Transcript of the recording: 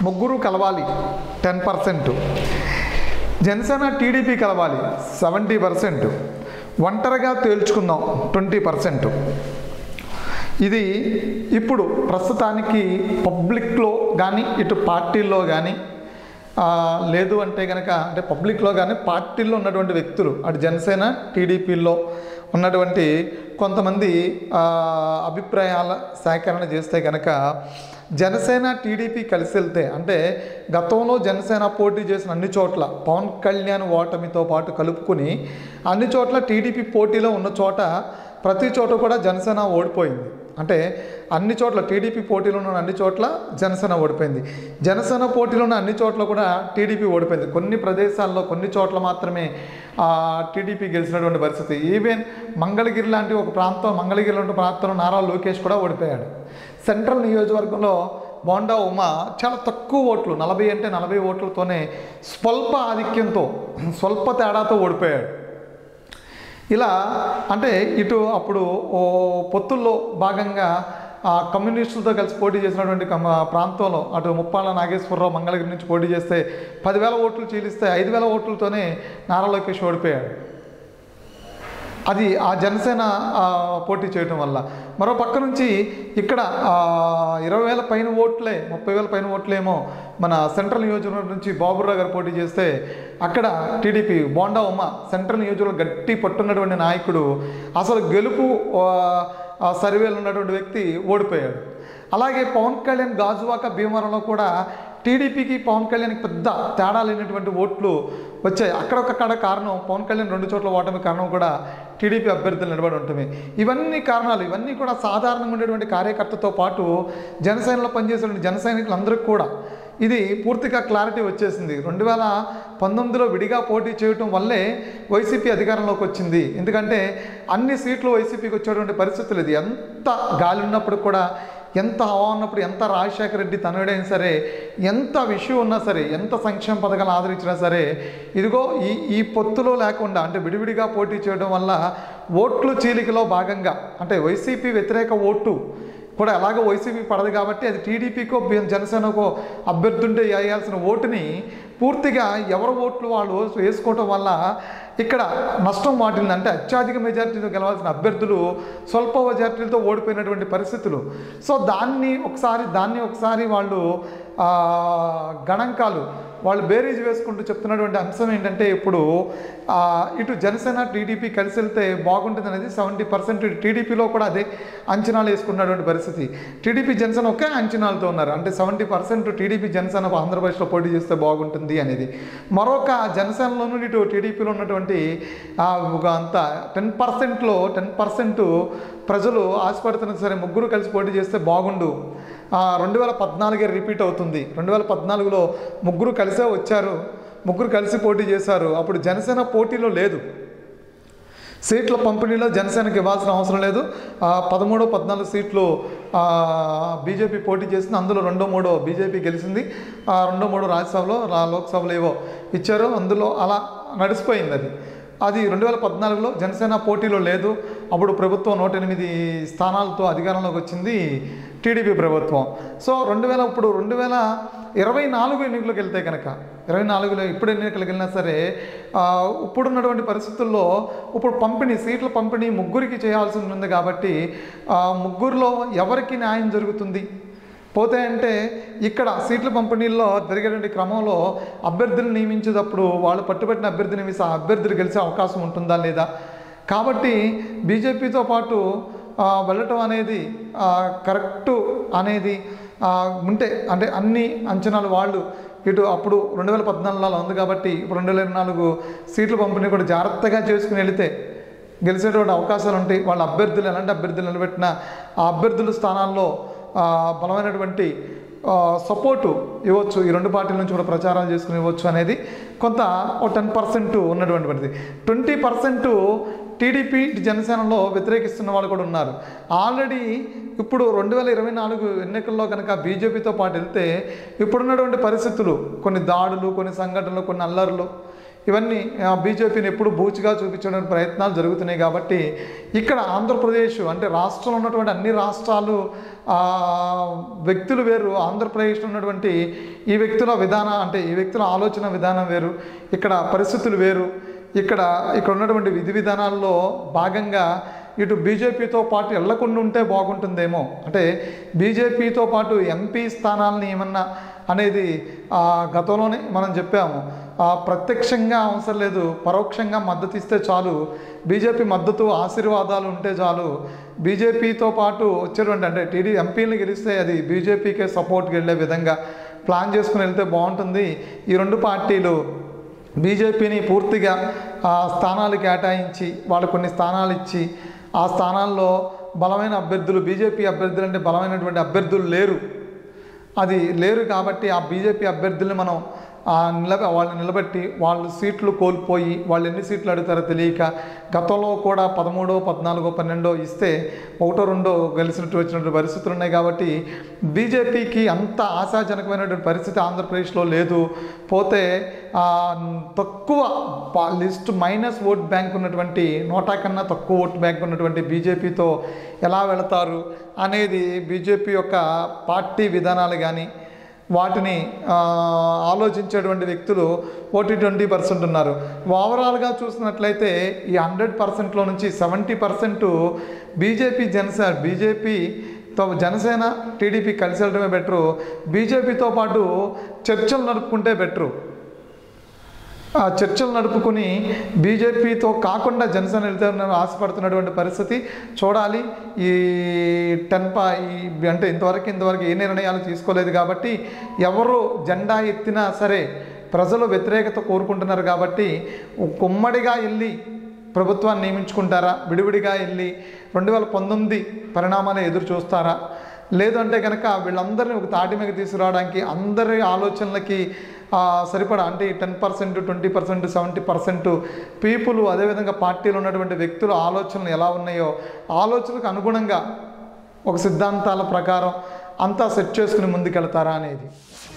ముగ్గురు కలవాలి ten percent Janasena TDP కలవాలి సెవెంటీ పర్సెంట్ ఒంటరిగా తేల్చుకుందాం ట్వంటీ పర్సెంట్ ఇది ఇప్పుడు ప్రస్తుతానికి పబ్లిక్లో కానీ ఇటు పార్టీల్లో కానీ ఆ, లేదు అంటే కనుక అంటే పబ్లిక్లో కానీ పార్టీల్లో ఉన్నటువంటి వ్యక్తులు అటు జనసేన టీడీపీలో ఉన్నటువంటి కొంతమంది ఆ, అభిప్రాయాల సేకరణ చేస్తే కనుక జనసేన టీడీపీ కలిసి వెళ్తే అంటే గతంలో జనసేన పోటీ చేసిన అన్ని చోట్ల పవన్ కళ్యాణ్ ఓటమితో పాటు కలుపుకుని అన్ని చోట్ల టీడీపీ పోటీలో ఉన్న చోట ప్రతి చోట కూడా జనసేన ఓడిపోయింది అంటే అన్ని చోట్ల టీడీపీ పోటీలో ఉన్న అన్ని చోట్ల జనసేన ఓడిపోయింది జనసేన పోటీలో ఉన్న అన్ని చోట్ల కూడా టీడీపీ ఓడిపోయింది కొన్ని ప్రదేశాల్లో కొన్ని చోట్ల మాత్రమే ఆ, టీడీపీ గెలిచినటువంటి పరిస్థితి ఈవెన్ మంగళగిరి లాంటి ఒక ప్రాంతం మంగళగిరి లాంటి ప్రాంతంలో నారా లోకేష్ కూడా ఓడిపోయాడు సెంట్రల్ నియోజకవర్గంలో బోండా ఉమా చాలా తక్కువ ఓట్లు నలభై అంటే నలభై ఓట్లతోనే స్వల్ప ఆధిక్యంతో స్వల్ప తేడాతో ఓడిపోయాడు ఇలా అంటే ఇటు అప్పుడు ఓ పొత్తుల్లో భాగంగా ఆ కమ్యూనిస్టులతో కలిసి పోటీ చేసినటువంటి కమ- ప్రాంతంలో అటు ముప్పాళ్ళ నాగేశ్వరరావు మంగళగిరి నుంచి పోటీ చేస్తే పదివేల ఓట్లు చీలిస్తే ఐదు వేల ఓట్లతోనే నారా లోకేష్ ఓడిపోయాడు అది ఆ జనసేన ఆ, పోటీ చేయడం వల్ల మరో పక్క నుంచి ఇక్కడ ఆ, ఇరవై వేల పైన ఓట్లే ముప్పై వేల పైన ఓట్లేమో మన సెంట్రల్ నియోజకవర్గం నుంచి బాబురావు గారు పోటీ చేస్తే అక్కడ టీడీపీ బోండా ఉమ్మ సెంట్రల్ నియోజకవర్గం గట్టి పట్టున్నటువంటి నాయకుడు అసలు గెలుపు ఆ, ఆ సర్వేలో ఉన్నటువంటి వ్యక్తి ఓడిపోయాడు అలాగే పవన్ కళ్యాణ్ గాజువాక భీమవరంలో కూడా టీడీపీకి పవన్ కళ్యాణ్కి పెద్ద తేడా లేనటువంటి ఓట్లు వచ్చాయి అక్కడొక్కడ కారణం పవన్ కళ్యాణ్ రెండు చోట్ల ఓటమి కారణం కూడా టీడీపీ అభ్యర్థులు నిలబడి ఉంటుంది ఇవన్నీ కారణాలు ఇవన్నీ కూడా సాధారణంగా ఉండేటువంటి కార్యకర్తతో పాటు జనసేనలో పనిచేసే జన సైనికులందరికీ కూడా ఇది పూర్తిగా క్లారిటీ వచ్చేసింది రెండు వేల పంతొమ్మిదిలో విడిగా పోటీ చేయటం వల్లే వైసీపీ అధికారంలోకి వచ్చింది ఎందుకంటే అన్ని సీట్లు వైసీపీకి వచ్చేటువంటి పరిస్థితులు ఇది ఎంత గాలి ఉన్నప్పుడు కూడా ఎంత హవా ఉన్నప్పుడు ఎంత రాజశేఖర రెడ్డి తనయుడైనా సరే ఎంత విషయం ఉన్నా సరే ఎంత సంక్షేమ పథకాలు ఆదరించినా సరే ఇదిగో ఈ ఈ పొత్తులో లేకుండా అంటే విడివిడిగా పోటీ చేయడం వల్ల ఓట్లు చీలికలో భాగంగా అంటే వైసీపీ వ్యతిరేక ఓటు కూడా ఎలాగో వైసీపీ పడదు కాబట్టి అది టీడీపీకో జనసేనకో అభ్యర్థుంటే వేయాల్సిన ఓటుని పూర్తిగా ఎవరి ఓట్లు వాళ్ళు వేసుకోవటం వల్ల ఇక్కడ నష్టం వాటిల్ని అంటే అత్యధిక మెజార్టీతో గెలవాల్సిన అభ్యర్థులు స్వల్ప మెజార్టీలతో ఓడిపోయినటువంటి పరిస్థితులు సో దాన్ని ఒకసారి దాన్ని ఒకసారి వాళ్ళు ఆ, గణాంకాలు వాళ్ళు బేరీజ్ వేసుకుంటూ చెప్తున్నటువంటి అంశం ఏంటంటే ఇప్పుడు ఆ, ఇటు జనసేన టీడీపీ కలిసి వెళ్తే బాగుంటుంది అనేది సెవెంటీ పర్సెంట్ టీడీపీలో కూడా అదే అంచనాలు వేసుకున్నటువంటి పరిస్థితి టీడీపీ జనసేన ఒకే అంచనాలతో ఉన్నారు అంటే సెవెంటీ పర్సెంట్ టీడీపీ జనసేన ఆంధ్రప్రదేశ్లో పోటీ చేస్తే బాగుంటుంది అనేది మరొక జనసేనలోనూ ఇటు టీడీపీలో ఉన్నటువంటి ఆ, ఒక అంత టెన్ పర్సెంట్లో టెన్ పర్సెంట్ ప్రజలు ఆశపడుతున్నది సరే ముగ్గురు కలిసి పోటీ చేస్తే బాగుండు రెండు వేల పద్నాలుగే రిపీట్ అవుతుంది రెండు వేల పద్నాలుగులో ముగ్గురు కలిసే వచ్చారు ముగ్గురు కలిసి పోటీ చేశారు అప్పుడు జనసేన పోటీలో లేదు సీట్ల పంపిణీలో జనసేనకి ఇవ్వాల్సిన అవసరం లేదు ఆ, పదమూడు పద్నాలుగు సీట్లు ఆ, బీజేపీ పోటీ చేసింది అందులో రెండో మూడో బీజేపీ గెలిచింది ఆ, రెండో మూడో రాజ్యసభలో రా- లోక్సభలో ఏవో ఇచ్చారు అందులో అలా నడిచిపోయింది అది అది రెండు వేల పద్నాలుగులో జనసేన పోటీలో లేదు అప్పుడు ప్రభుత్వం నూట ఎనిమిది స్థానాలతో అధికారంలోకి వచ్చింది టీడీపీ ప్రభుత్వం సో రెండు వేల ఇప్పుడు రెండు వేల ఇరవై నాలుగు ఎన్నికలకు వెళ్తే కనుక ఇరవై నాలుగులో ఇప్పుడు ఎన్నికలకు వెళ్ళినా సరే ఆ, ఇప్పుడున్నటువంటి పరిస్థితుల్లో ఇప్పుడు పంపిణీ సీట్ల పంపిణీ ముగ్గురికి చేయాల్సి ఉంది కాబట్టి ఆ, ముగ్గురులో ఎవరికి న్యాయం జరుగుతుంది పోతే అంటే ఇక్కడ సీట్ల పంపిణీల్లో జరిగేటువంటి క్రమంలో అభ్యర్థులు నియమించేటప్పుడు వాళ్ళు పట్టుబట్టిన అభ్యర్థిని నియమిస్తే ఆ అభ్యర్థులు గెలిచే అవకాశం ఉంటుందా లేదా కాబట్టి బీజేపీతో పాటు ఆ, వెళ్ళటం అనేది ఆ, కరెక్టు అనేది ఆ, ఉంటే అంటే అన్ని అంచనాలు వాళ్ళు ఇటు అప్పుడు రెండు వేల పద్నాలుగులో ఉంది కాబట్టి ఇప్పుడు రెండు వేల ఇరవై నాలుగు సీట్ల పంపిణీ కూడా జాగ్రత్తగా చేసుకుని వెళితే గెలిచేటువంటి అవకాశాలు ఉంటాయి వాళ్ళ అభ్యర్థులు ఎలాంటి అభ్యర్థులు నిలబెట్టినా ఆ అభ్యర్థుల స్థానాల్లో ఆ, బలమైనటువంటి ఆ, సపోర్టు ఇవ్వచ్చు ఈ రెండు పార్టీల నుంచి కూడా ప్రచారం చేసుకుని ఇవ్వచ్చు అనేది కొంత ఒక టెన్ పర్సెంట్ ఉన్నటువంటి పరిస్థితి ట్వంటీ పర్సెంట్ టీడీపీ జనసేనలో వ్యతిరేకిస్తున్న వాళ్ళు కూడా ఉన్నారు ఆల్రెడీ ఇప్పుడు రెండు వేల ఇరవై నాలుగు ఎన్నికల్లో కనుక బీజేపీతో పాటు వెళ్తే ఇప్పుడున్నటువంటి పరిస్థితులు కొన్ని దాడులు కొన్ని సంఘటనలు కొన్ని అల్లర్లు ఇవన్నీ ఆ, బీజేపీని ఎప్పుడు బూచిగా చూపించడానికి ప్రయత్నాలు జరుగుతున్నాయి కాబట్టి ఇక్కడ ఆంధ్రప్రదేశ్ అంటే రాష్ట్రంలో ఉన్నటువంటి అన్ని రాష్ట్రాలు ఆ, వ్యక్తులు వేరు ఆంధ్రప్రదేశ్లో ఉన్నటువంటి ఈ వ్యక్తుల విధానం అంటే ఈ వ్యక్తుల ఆలోచన విధానం వేరు ఇక్కడ పరిస్థితులు వేరు ఇక్కడ ఇక్కడ ఉన్నటువంటి విధి విధానాల్లో భాగంగా ఇటు బీజేపీతో పాటు వెళ్లకుండా ఉంటే బాగుంటుందేమో అంటే బీజేపీతో పాటు ఎంపీ స్థానాలని ఏమన్నా అనేది ఆ, గతంలోనే మనం చెప్పాము ఆ, ప్రత్యక్షంగా అవసరం లేదు పరోక్షంగా మద్దతు ఇస్తే చాలు బీజేపీ మద్దతు ఆశీర్వాదాలు ఉంటే చాలు బీజేపీతో పాటు వచ్చేటువంటి అంటే టీడీ ఎంపీలను గెలిస్తే అది బీజేపీకే సపోర్ట్కి వెళ్ళే విధంగా ప్లాన్ చేసుకుని వెళ్తే బాగుంటుంది ఈ రెండు పార్టీలు బీజేపీని పూర్తిగా ఆ స్థానాలు కేటాయించి వాళ్ళు కొన్ని స్థానాలు ఇచ్చి ఆ స్థానాల్లో బలమైన అభ్యర్థులు బీజేపీ అభ్యర్థులు అంటే బలమైనటువంటి అభ్యర్థులు లేరు అది లేరు కాబట్టి ఆ బీజేపీ అభ్యర్థుల్ని మనం ఆ నిలబ వాళ్ళు నిలబెట్టి వాళ్ళు సీట్లు కోల్పోయి వాళ్ళు ఎన్ని సీట్లు అడుగుతారో తెలియక గతంలో కూడా పదమూడో పద్నాలుగో పన్నెండో ఇస్తే ఒకటో రెండో గెలిచినట్టు వచ్చినటువంటి పరిస్థితులు ఉన్నాయి కాబట్టి బీజేపీకి అంత ఆశాజనకమైనటువంటి పరిస్థితి ఆంధ్రప్రదేశ్లో లేదు పోతే ఆ, తక్కువ పా- లిస్ట్ మైనస్ ఓట్ బ్యాంక్ ఉన్నటువంటి నోటా కన్నా తక్కువ ఓట్ బ్యాంక్ ఉన్నటువంటి బీజేపీతో ఎలా వెళతారు అనేది బీజేపీ యొక్క పార్టీ విధానాలు కానీ వాటిని ఆ, ఆలోచించేటువంటి వ్యక్తులు ఫోర్టీ ట్వంటీ పర్సెంట్ ఉన్నారు ఓవరాల్గా చూసినట్లయితే ఈ హండ్రెడ్ పర్సెంట్లో నుంచి సెవెంటీ పర్సెంట్ బీజేపీ జనసేన బీజేపీతో జనసేన టీడీపీ కలిసి వెళ్ళడమే బెటరు బీజేపీతో పాటు చర్చలు నడుపుకుంటే బెటరు ఆ చర్చలు నడుపుకుని బీజేపీతో కాకుండా జనసేన వెళ్తే ఆశపడుతున్నటువంటి పరిస్థితి చూడాలి ఈ టెన్ పా ఈ అంటే ఇంతవరకు ఇంతవరకు ఏ నిర్ణయాలు తీసుకోలేదు కాబట్టి ఎవరు జెండా ఎత్తినా సరే ప్రజలు వ్యతిరేకత కోరుకుంటున్నారు కాబట్టి ఉమ్మడిగా వెళ్ళి ప్రభుత్వాన్ని నియమించుకుంటారా విడివిడిగా వెళ్ళి రెండు వేల పంతొమ్మిది పరిణామాలు ఎదురు చూస్తారా లేదంటే కనుక వీళ్ళందరినీ ఒక తాటి మీద తీసుకురావడానికి అందరి ఆలోచనలకి ఆ, సరిపడా అంటే ten percent twenty percent seventy percent people అదేవిధంగా పార్టీలో ఉన్నటువంటి వ్యక్తుల ఆలోచనలు ఎలా ఉన్నాయో ఆలోచనలకు అనుగుణంగా ఒక సిద్ధాంతాల ప్రకారం అంతా సెట్ చేసుకుని ముందుకెళ్తారా అనేది